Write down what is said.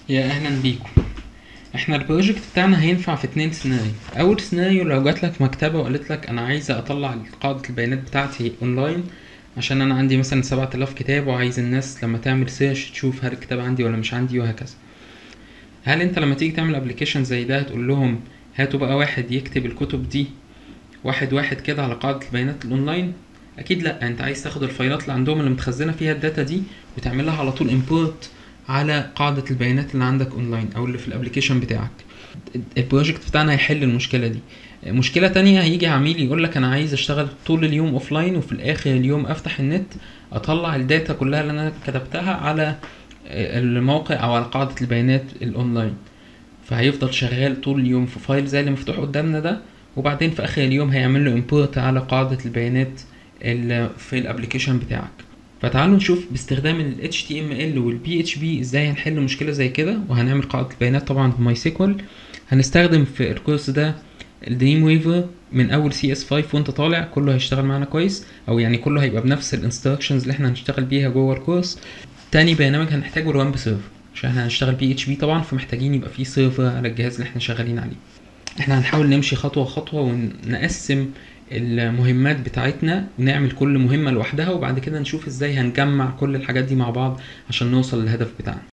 يا اهلا بيكم احنا البروجكت بتاعنا هينفع في اتنين سيناريو اول سيناريو لو جات لك مكتبة وقالت لك انا عايزة اطلع قاعدة البيانات بتاعتي اونلاين عشان انا عندي مثلا سبعة الاف كتاب وعايز الناس لما تعمل سيرش تشوف هل الكتاب عندي ولا مش عندي وهكذا هل انت لما تيجي تعمل ابلكيشن زي ده هتقول لهم هاتوا بقى واحد يكتب الكتب دي واحد واحد كده على قاعدة البيانات الاونلاين اكيد لا انت عايز تاخد الفايلات اللي عندهم اللي متخزنة فيها الداتا دي وتعمل لها على طول امبورت على قاعدة البيانات اللي عندك اونلاين او اللي في الابليكيشن بتاعك البروجكت بتاعنا هيحل المشكلة دي مشكلة تانية هيجي عميل يقول لك انا عايز اشتغل طول اليوم اوفلاين وفي الاخر اليوم افتح النت اطلع الداتا كلها اللي انا كتبتها على الموقع او على قاعدة البيانات الاونلاين فهيفضل شغال طول اليوم في فايل زي اللي مفتوح قدامنا ده وبعدين في اخر اليوم هيعمل له امبورت على قاعدة البيانات اللي في الابليكيشن بتاعك فتعالوا نشوف باستخدام ال HTML وال PHP ازاي هنحل مشكلة زي كده وهنعمل قاعدة البيانات طبعا في ماي سيكوال هنستخدم في الكورس ده الدريم ويفر من اول سي اس 5 وانت طالع كله هيشتغل معانا كويس او يعني كله هيبقى بنفس الانستراكشنز اللي احنا هنشتغل بيها جوه الكورس تاني برنامج هنحتاجه الوامب سيرفر عشان احنا هنشتغل بي اتش بي طبعا فمحتاجين يبقى فيه سيرفر على الجهاز اللي احنا شغالين عليه احنا هنحاول نمشي خطوة خطوة ونقسم المهمات بتاعتنا ونعمل كل مهمة لوحدها وبعد كده نشوف ازاي هنجمع كل الحاجات دي مع بعض عشان نوصل للهدف بتاعنا